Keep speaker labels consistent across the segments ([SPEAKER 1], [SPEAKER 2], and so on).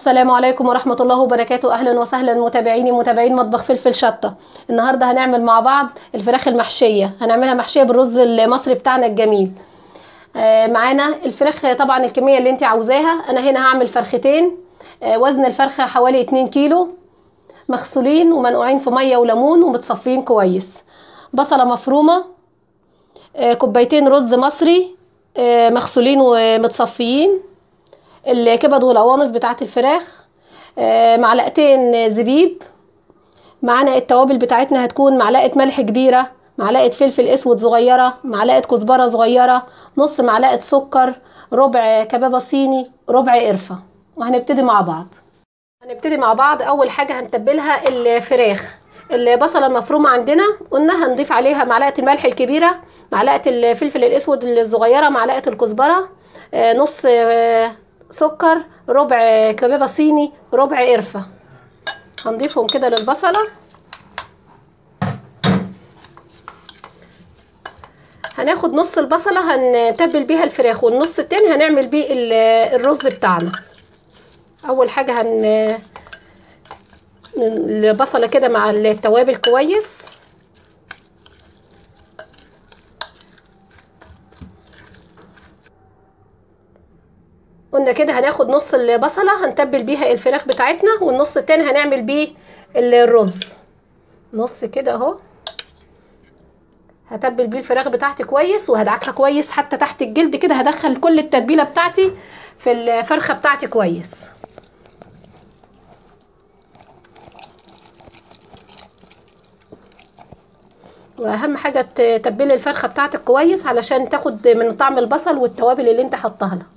[SPEAKER 1] السلام عليكم ورحمة الله وبركاته أهلا وسهلا متابعيني متابعين مطبخ فلفل شطة النهاردة هنعمل مع بعض الفراخ المحشية هنعملها محشية بالرز المصري بتاعنا الجميل آه، معانا الفراخ طبعا الكمية اللي انت عاوزاها أنا هنا هعمل فرختين آه، وزن الفرخة حوالي 2 كيلو مغسولين ومنقوعين في مية وليمون ومتصفين كويس بصلة مفرومة آه، كوبايتين رز مصري آه، مغسولين ومتصفيين الكبد والقوانص بتاعت الفراخ آه، معلقتين زبيب معانا التوابل بتاعتنا هتكون معلقه ملح كبيره معلقه فلفل اسود صغيره معلقه كزبره صغيره نص معلقه سكر ربع كبابه صيني ربع قرفه وهنبتدي مع بعض هنبتدي مع بعض اول حاجه هنتبلها الفراخ البصله المفرومه عندنا قلنا هنضيف عليها معلقه الملح الكبيره معلقه الفلفل الاسود الصغيره معلقه الكزبره آه، نص آه، سكر ربع كبابه صيني ربع قرفه هنضيفهم كده للبصله هناخد نص البصله هنتبل بيها الفراخ والنص التاني هنعمل بيه ال- الرز بتاعنا اول حاجه هن البصله كده مع التوابل كويس قلنا كده هناخد نص البصله هنتبل بيها الفراخ بتاعتنا والنص التاني هنعمل بيه الرز نص كده اهو هتبل بيه الفراخ بتاعتي كويس وهدعكها كويس حتى تحت الجلد كده هدخل كل التتبيله بتاعتي في الفرخه بتاعتي كويس واهم حاجه تتبلي الفرخه بتاعتك كويس علشان تاخد من طعم البصل والتوابل اللي انت حطها لها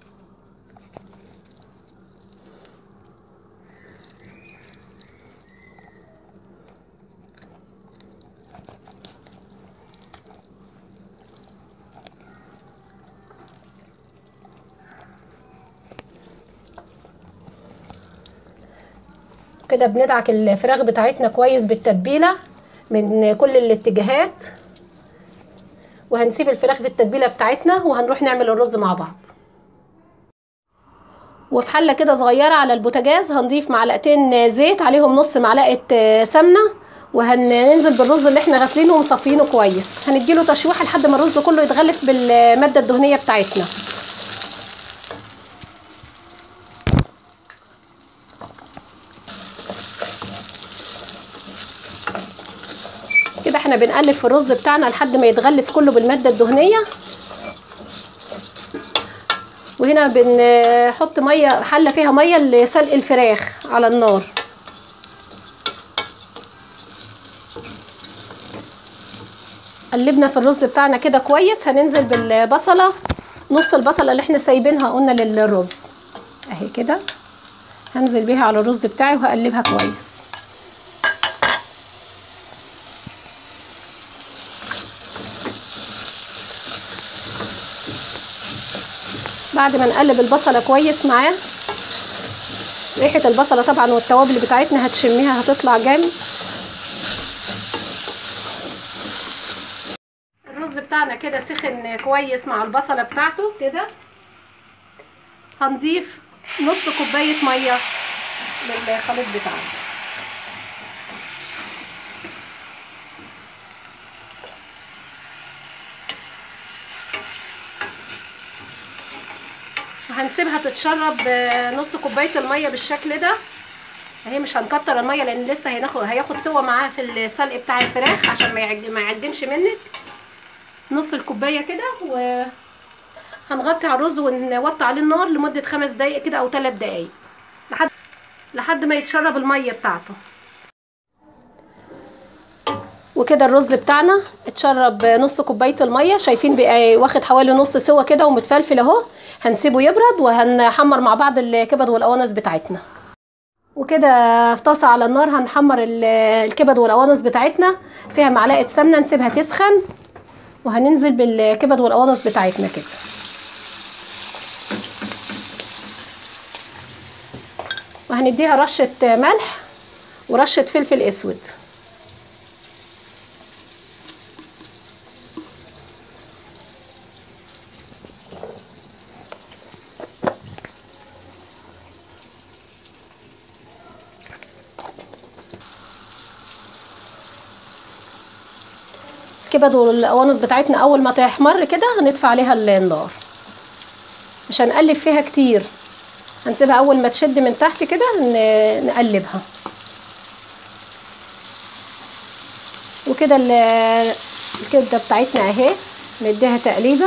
[SPEAKER 1] كده بندعك الفراخ بتاعتنا كويس بالتتبيله من كل الاتجاهات وهنسيب الفراخ في التتبيله بتاعتنا وهنروح نعمل الرز مع بعض وفي حله كده صغيره على البوتاجاز هنضيف معلقتين زيت عليهم نص معلقه سمنه وهننزل بالرز اللي احنا غاسلينه ومصفينه كويس هنديله تشويحه لحد ما الرز كله يتغلف بالماده الدهنيه بتاعتنا كده احنا بنقلب في الرز بتاعنا لحد ما يتغلف كله بالماده الدهنيه وهنا بنحط ميه حله فيها ميه لسلق الفراخ على النار قلبنا في الرز بتاعنا كده كويس هننزل بالبصله نص البصله اللي احنا سايبينها قلنا للرز اهي كده هنزل بيها على الرز بتاعي وهقلبها كويس بعد ما نقلب البصلة كويس معاه ريحة البصلة طبعا والتوابل بتاعتنا هتشميها هتطلع جامد الرز بتاعنا كده سخن كويس مع البصلة بتاعته كده هنضيف نص كوباية مية للخليط بتاعنا وهنسيبها تتشرب نص كوبايه الميه بالشكل ده اهي مش هنكتر الميه لان لسه هناخد هياخد سوا معاها في السلق بتاع الفراخ عشان ما يعج... ما يعجنش منك نص الكوبايه كده و هنغطي على الرز ونوطي عليه النار لمده خمس دقايق كده او ثلاث دقايق لحد لحد ما يتشرب الميه بتاعته وكده الرز بتاعنا اتشرب نص كوبايه الميه شايفين بقى واخد حوالي نص سوا كده ومتفلفل اهو هنسيبه يبرد وهنحمر مع بعض الكبد والقوانص بتاعتنا وكده في طاسه على النار هنحمر الكبد والقوانص بتاعتنا فيها معلقه سمنه نسيبها تسخن وهننزل بالكبد والقوانص بتاعتنا كده وهنديها رشه ملح ورشه فلفل اسود الكبد والقوانص بتاعتنا اول ما تحمر كده هنطفي عليها النار مش هنقلب فيها كتير هنسيبها اول ما تشد من تحت كده ن- نقلبها وكده ال- الكبده بتاعتنا اهي نديها تقليبه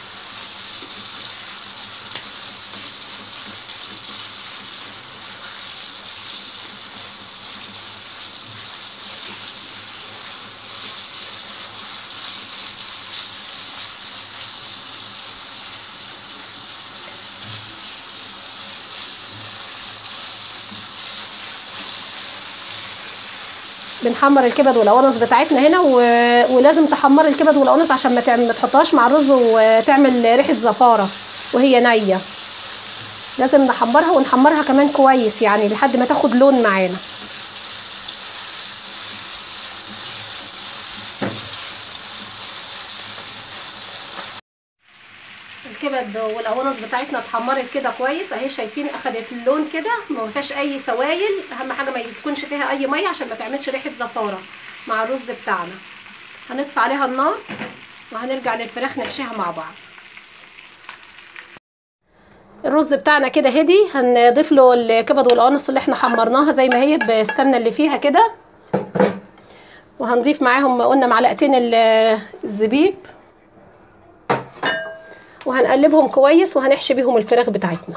[SPEAKER 1] بنحمر الكبد والقوانص بتاعتنا هنا و... ولازم تحمري الكبد والقوانص عشان ما, تعم... ما تحطهاش مع الرز وتعمل ريحه زفاره وهي نيه لازم نحمرها ونحمرها كمان كويس يعني لحد ما تاخد لون معانا الكبد والقوانص بتاعتنا اتحمرت كده كويس اهي شايفين اخدت اللون كده ما فيهاش اي سوائل اهم حاجه ما تكونش فيها اي ميه عشان ما تعملش ريحه زفاره مع الرز بتاعنا هنطفي عليها النار وهنرجع للفراخ نحشيها مع بعض الرز بتاعنا كده هدي هنضيف له الكبد والقوانص اللي احنا حمرناها زي ما هي بالسمنه اللي فيها كده وهنضيف معاهم قلنا معلقتين الزبيب وهنقلبهم كويس وهنحشي بيهم الفراخ بتاعتنا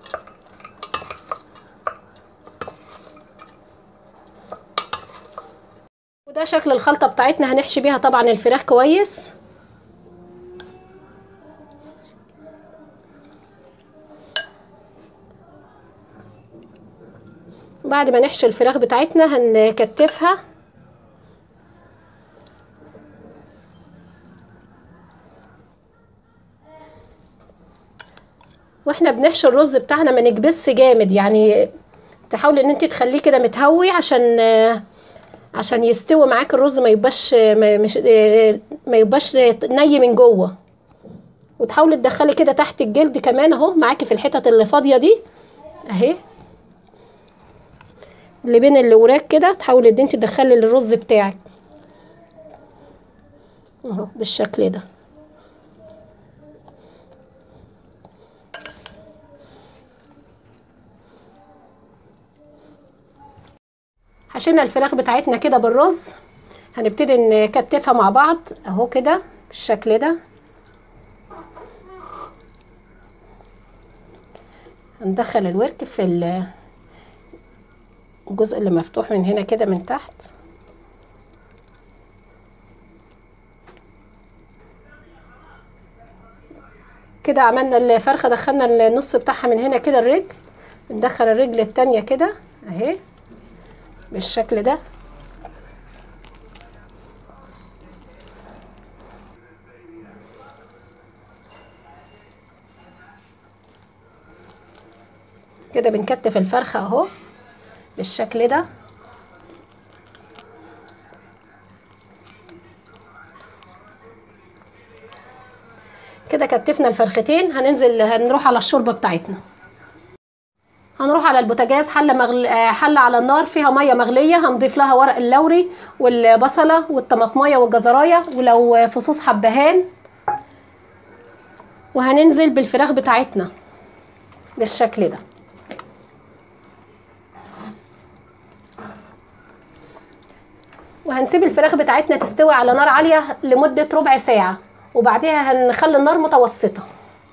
[SPEAKER 1] وده شكل الخلطة بتاعتنا هنحشي بيها طبعا الفراخ كويس بعد ما نحشي الفراخ بتاعتنا هنكتفها واحنا بنحشي الرز بتاعنا ما نكبسش جامد يعني تحاولي ان انت تخليه كده متهوي عشان عشان يستوي معاك الرز ما يبقاش ما مش ما يبقاش ني من جوه وتحاولي تدخلي كده تحت الجلد كمان اهو معاكي في الحتت اللي فاضيه دي اهي اللي بين الوراك كده تحاولي ان انت تدخلي الرز بتاعك اهو بالشكل ده حشينا الفراخ بتاعتنا كده بالرز هنبتدي نكتفها مع بعض اهو كده بالشكل ده هندخل الورك في الجزء اللي مفتوح من هنا كده من تحت كده عملنا الفرخه دخلنا النص بتاعها من هنا كده الرجل بندخل الرجل التانية كده اهي بالشكل ده كده بنكتف الفرخة اهو بالشكل ده كده كتفنا الفرختين هننزل هنروح على الشوربة بتاعتنا هنروح على البوتاجاز حله مغل... حله على النار فيها ميه مغليه هنضيف لها ورق اللوري والبصله والطماطمايه والجزرايه ولو فصوص حبهان وهننزل بالفراخ بتاعتنا بالشكل ده وهنسيب الفراخ بتاعتنا تستوي على نار عاليه لمده ربع ساعه وبعدها هنخلي النار متوسطه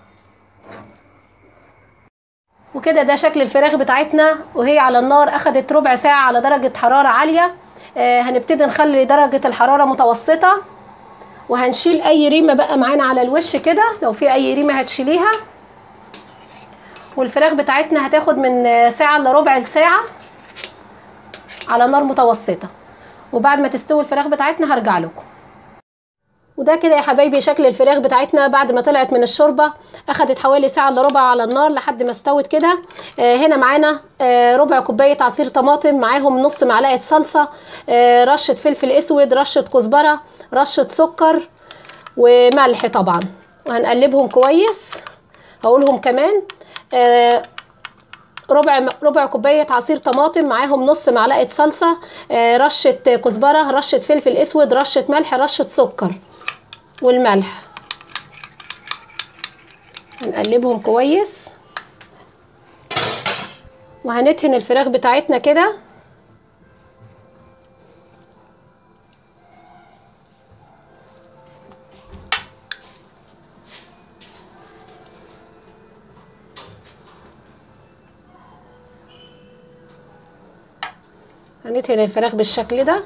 [SPEAKER 1] وكده ده شكل الفراخ بتاعتنا وهي على النار اخدت ربع ساعة على درجة حرارة عالية آه هنبتدي نخلي درجة الحرارة متوسطة وهنشيل اي ريمة بقى معانا على الوش كده لو في اي ريمة هتشيليها والفراخ بتاعتنا هتاخد من ساعة لربع ساعة على نار متوسطة وبعد ما تستوي الفراخ بتاعتنا هرجع لكم وده كده يا حبايبي شكل الفراخ بتاعتنا بعد ما طلعت من الشوربه اخدت حوالي ساعه الا ربع على النار لحد ما استوت كده آه هنا معانا آه ربع كوبايه عصير طماطم معاهم نص معلقه صلصه آه رشه فلفل اسود رشه كزبره رشه سكر وملح طبعا وهنقلبهم كويس هقولهم كمان آه ربع ربع كوبايه عصير طماطم معاهم نص معلقه صلصه آه رشه كزبره رشه فلفل اسود رشه ملح رشه سكر والملح هنقلبهم كويس وهندهن الفراخ بتاعتنا كده هندهن الفراخ بالشكل ده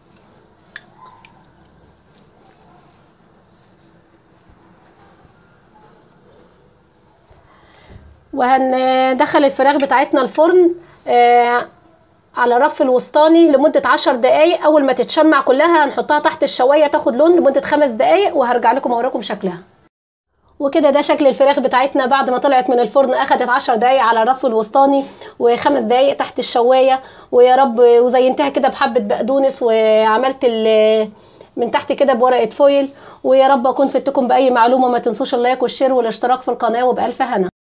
[SPEAKER 1] وهندخل الفراخ بتاعتنا الفرن آه على الرف الوسطاني لمدة عشر دقايق أول ما تتشمع كلها هنحطها تحت الشواية تاخد لون لمدة خمس دقايق وهرجع لكم أوريكم شكلها وكده ده شكل الفراخ بتاعتنا بعد ما طلعت من الفرن اخدت عشر دقايق على الرف الوسطاني وخمس دقايق تحت الشوايه ويا رب وزينتها كده بحبه بقدونس وعملت من تحت كده بورقه فويل ويا رب اكون فدتكم باي معلومه ما تنسوش اللايك والشير والاشتراك في القناه وبالف هنا